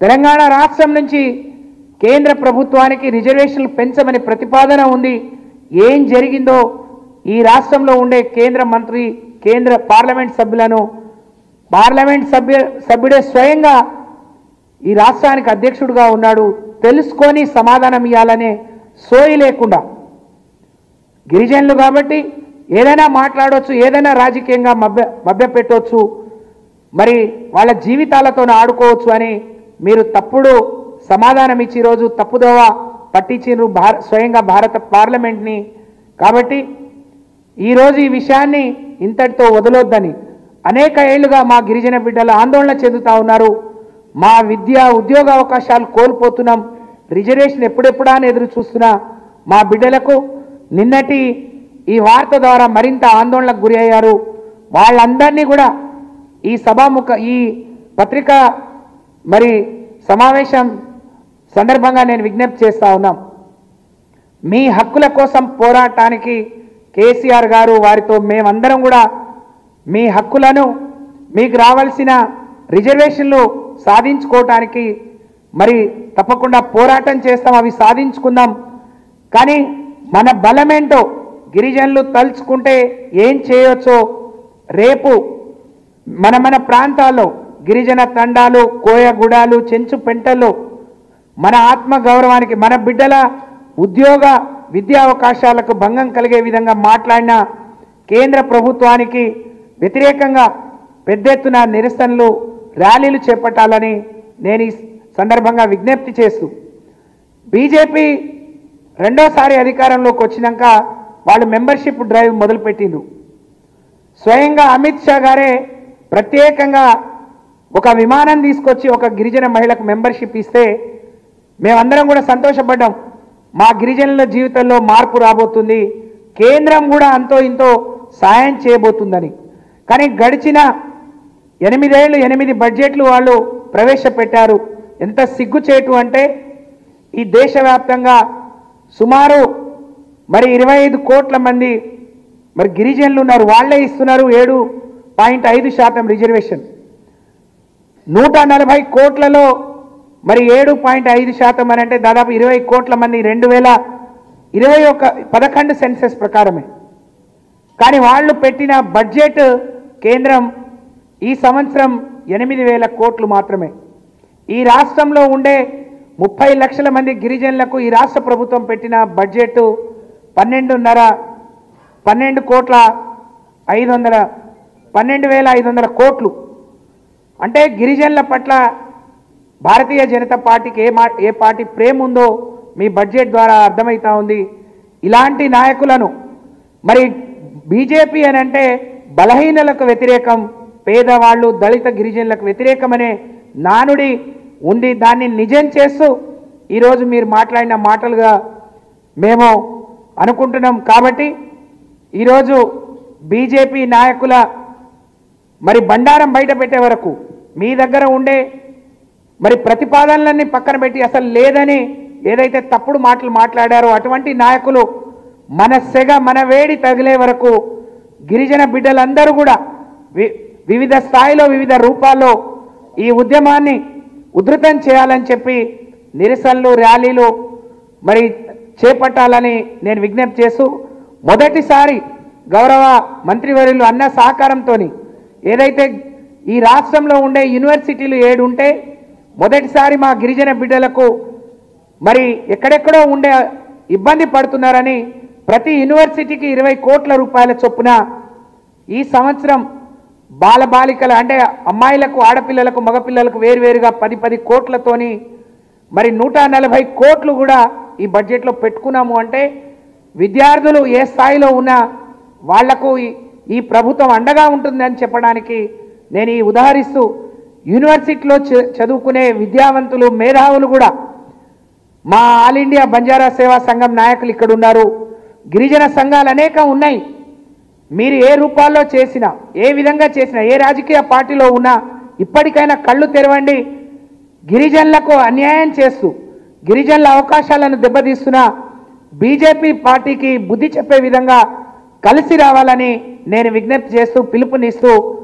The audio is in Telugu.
తెలంగాణ రాష్ట్రం నుంచి కేంద్ర ప్రభుత్వానికి రిజర్వేషన్లు పెంచమని ప్రతిపాదన ఉంది ఏం జరిగిందో ఈ రాష్ట్రంలో ఉండే కేంద్ర మంత్రి కేంద్ర పార్లమెంట్ సభ్యులను పార్లమెంట్ సభ్య సభ్యుడే స్వయంగా ఈ రాష్ట్రానికి అధ్యక్షుడిగా ఉన్నాడు తెలుసుకొని సమాధానం ఇవ్వాలనే సోయి లేకుండా గిరిజనులు కాబట్టి ఏదైనా మాట్లాడవచ్చు ఏదైనా రాజకీయంగా మభ్య మభ్యపెట్టవచ్చు మరి వాళ్ళ జీవితాలతో ఆడుకోవచ్చు అని మీరు తప్పుడు సమాధానం ఇచ్చి ఈరోజు తప్పుదోవ పట్టించారు భార స్వయంగా భారత పార్లమెంట్ని కాబట్టి ఈరోజు ఈ విషయాన్ని ఇంతటితో వదలొద్దని అనేక ఏళ్లుగా మా గిరిజన బిడ్డలు ఆందోళన చెందుతా ఉన్నారు మా విద్య ఉద్యోగ అవకాశాలు కోల్పోతున్నాం రిజర్వేషన్ ఎప్పుడెప్పుడా అని ఎదురు చూస్తున్నా మా బిడ్డలకు నిన్నటి ఈ వార్త ద్వారా మరింత ఆందోళనకు గురి అయ్యారు వాళ్ళందరినీ కూడా ఈ సభాముఖ ఈ పత్రిక మరి సమావేశం సందర్భంగా నేను విజ్ఞప్తి చేస్తా ఉన్నాం మీ హక్కుల కోసం పోరాటానికి కేసీఆర్ గారు వారితో మేమందరం కూడా మీ హక్కులను మీకు రావాల్సిన రిజర్వేషన్లు సాధించుకోవటానికి మరి తప్పకుండా పోరాటం చేస్తాం అవి సాధించుకుందాం కానీ మన బలమేంటో గిరిజనులు తలుచుకుంటే ఏం చేయొచ్చో రేపు మన మన ప్రాంతాల్లో గిరిజన తండాలు కోయగూడాలు చెంచు పెంటల్లో మన ఆత్మ గౌరవానికి మన బిడ్డల ఉద్యోగ విద్యా అవకాశాలకు భంగం కలిగే విధంగా మాట్లాడిన కేంద్ర ప్రభుత్వానికి వ్యతిరేకంగా పెద్ద ఎత్తున నిరసనలు ర్యాలీలు చేపట్టాలని నేను ఈ సందర్భంగా విజ్ఞప్తి చేస్తూ బీజేపీ రెండోసారి అధికారంలోకి వచ్చినాక వాళ్ళు మెంబర్షిప్ డ్రైవ్ మొదలుపెట్టిండ్రు స్వయంగా అమిత్ షా గారే ప్రత్యేకంగా ఒక విమానం తీసుకొచ్చి ఒక గిరిజన మహిళకు మెంబర్షిప్ ఇస్తే మేమందరం కూడా సంతోషపడ్డాం మా గిరిజనుల జీవితంలో మార్పు రాబోతుంది కేంద్రం కూడా అంతో ఇంతో సాయం చేయబోతుందని కానీ గడిచిన ఎనిమిదేళ్ళు ఎనిమిది బడ్జెట్లు వాళ్ళు ప్రవేశపెట్టారు ఎంత సిగ్గుచేటు అంటే ఈ దేశవ్యాప్తంగా సుమారు మరి ఇరవై ఐదు కోట్ల మంది మరి గిరిజనులు ఉన్నారు వాళ్ళే ఇస్తున్నారు ఏడు పాయింట్ ఐదు శాతం రిజర్వేషన్ నూట నలభై కోట్లలో మరి ఏడు పాయింట్ ఐదు శాతం అని అంటే దాదాపు ఇరవై కోట్ల మంది రెండు వేల ఇరవై ఒక పదకొండు సెన్సెస్ ప్రకారమే కానీ వాళ్ళు పెట్టిన బడ్జెట్ కేంద్రం ఈ సంవత్సరం ఎనిమిది వేల కోట్లు మాత్రమే ఈ రాష్ట్రంలో ఉండే ముప్పై లక్షల మంది గిరిజనులకు ఈ రాష్ట్ర ప్రభుత్వం పెట్టిన బడ్జెట్ పన్నెండున్నర పన్నెండు కోట్ల ఐదు వందల పన్నెండు వేల ఐదు వందల కోట్లు అంటే గిరిజనుల పట్ల భారతీయ జనతా పార్టీకి ఏ మా ఏ పార్టీ ప్రేమ ఉందో మీ బడ్జెట్ ద్వారా అర్థమవుతా ఉంది ఇలాంటి నాయకులను మరి బీజేపీ అని అంటే బలహీనలకు వ్యతిరేకం పేదవాళ్ళు దళిత గిరిజనులకు వ్యతిరేకమనే నానుడి ఉండి దాన్ని నిజం చేస్తూ ఈరోజు మీరు మాట్లాడిన మాటలుగా మేము అనుకుంటున్నాం కాబట్టి ఈరోజు బీజేపీ నాయకుల మరి బండారం బయట పెట్టే వరకు మీ దగ్గర ఉండే మరి ప్రతిపాదనలన్నీ పక్కన పెట్టి అసలు లేదని ఏదైతే తప్పుడు మాటలు మాట్లాడారో అటువంటి నాయకులు మన సెగ మన వేడి తగిలే వరకు గిరిజన బిడ్డలందరూ కూడా వి వివిధ స్థాయిలో వివిధ రూపాల్లో ఈ ఉద్యమాన్ని ఉధృతం చేయాలని చెప్పి నిరసనలు ర్యాలీలు మరి చేపట్టాలని నేను విజ్ఞప్తి చేస్తూ మొదటిసారి గౌరవ మంత్రివర్యులు అన్న సహకారంతో ఏదైతే ఈ రాష్ట్రంలో ఉండే యూనివర్సిటీలు ఏడు ఉంటే మొదటిసారి మా గిరిజన బిడ్డలకు మరి ఎక్కడెక్కడో ఉండే ఇబ్బంది పడుతున్నారని ప్రతి యూనివర్సిటీకి ఇరవై కోట్ల రూపాయల చొప్పున ఈ సంవత్సరం బాలబాలికల అంటే అమ్మాయిలకు ఆడపిల్లలకు మగపిల్లలకు వేరువేరుగా పది పది కోట్లతోని మరి నూట నలభై కోట్లు కూడా ఈ బడ్జెట్లో పెట్టుకున్నాము అంటే విద్యార్థులు ఏ స్థాయిలో ఉన్నా వాళ్లకు ఈ- ఈ ప్రభుత్వం అండగా ఉంటుందని చెప్పడానికి నేను ఈ ఉదాహరిస్తూ యూనివర్సిటీలో చ- చదువుకునే విద్యావంతులు మేధావులు కూడా మా ఆల్ ఇండియా బంజారా సేవా సంఘం నాయకులు ఇక్కడ ఉన్నారు గిరిజన సంఘాలు అనేకం ఉన్నాయి మీరు ఏ రూపాల్లో చేసినా ఏ విధంగా చేసినా ఏ రాజకీయ పార్టీలో ఉన్నా ఇప్పటికైనా కళ్ళు తెరవండి గిరిజనులకు అన్యాయం చేస్తూ గిరిజనుల అవకాశాలను దెబ్బతీస్తున్న బీజేపీ పార్టీకి బుద్ధి చెప్పే విధంగా కలిసి రావాలని నేను విజ్ఞప్తి చేస్తూ పిలుపునిస్తూ